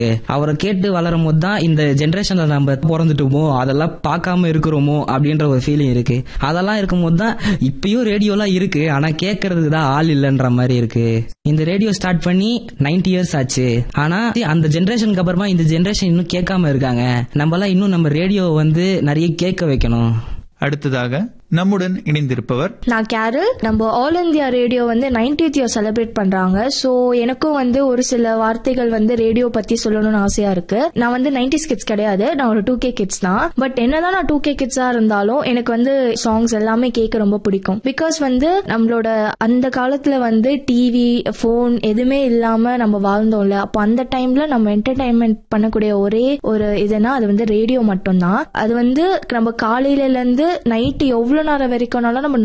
அவரை கேட்டு வளரும் போது தான் இந்த ஜென்ரேஷன்ல நம்ம பிறந்துட்டோமோ அதெல்லாம் பார்க்காம இருக்கிறோமோ அப்படின்ற ஒரு ஃபீலிங் இருக்கு அதெல்லாம் இருக்கும்போது தான் இப்பயும் ரேடியோலாம் இருக்கு ஆனா கேட்கறதுக்கு தான் ஆள் இல்லைன்ற மாதிரி இருக்கு இந்த ரேடியோ ஸ்டார்ட் பண்ணி 90 இயர்ஸ் ஆச்சு ஆனா அந்த ஜென்ரேஷனுக்கு அப்புறமா இந்த ஜென்ரேஷன் இன்னும் கேட்காம இருக்காங்க நம்மலாம் இன்னும் நம்ம ரேடியோ வந்து நிறைய கேட்க வைக்கணும் அடுத்ததாக நம்முடன் இணைந்திருப்பவர் நான் கேரல் நம்ம ஆல் இந்தியா ரேடியோ வந்து நைன்டீத் இயர் செலிப்ரேட் பண்றாங்க ஸோ எனக்கும் வந்து ஒரு சில வார்த்தைகள் வந்து ரேடியோ பத்தி சொல்லணும்னு ஆசையா இருக்கு நான் வந்து நைன்டிஸ் கிட்ஸ் கிடையாது நான் ஒரு டூ கே கிட்ஸ் தான் பட் என்னதான் நான் டூ கே கிட்ஸா இருந்தாலும் எனக்கு வந்து சாங்ஸ் எல்லாமே கேட்க ரொம்ப பிடிக்கும் பிகாஸ் வந்து நம்மளோட அந்த காலத்துல வந்து டிவி ஃபோன் எதுவுமே இல்லாம நம்ம வாழ்ந்தோம்ல அப்போ அந்த டைம்ல நம்ம என்டர்டைன்மெண்ட் பண்ணக்கூடிய ஒரே ஒரு இதுனா அது வந்து ரேடியோ மட்டும்தான் அது வந்து நம்ம காலையில இருந்து நைட்டு எவ்வளவு நேரம் வரைக்கும்னாலும் நம்ம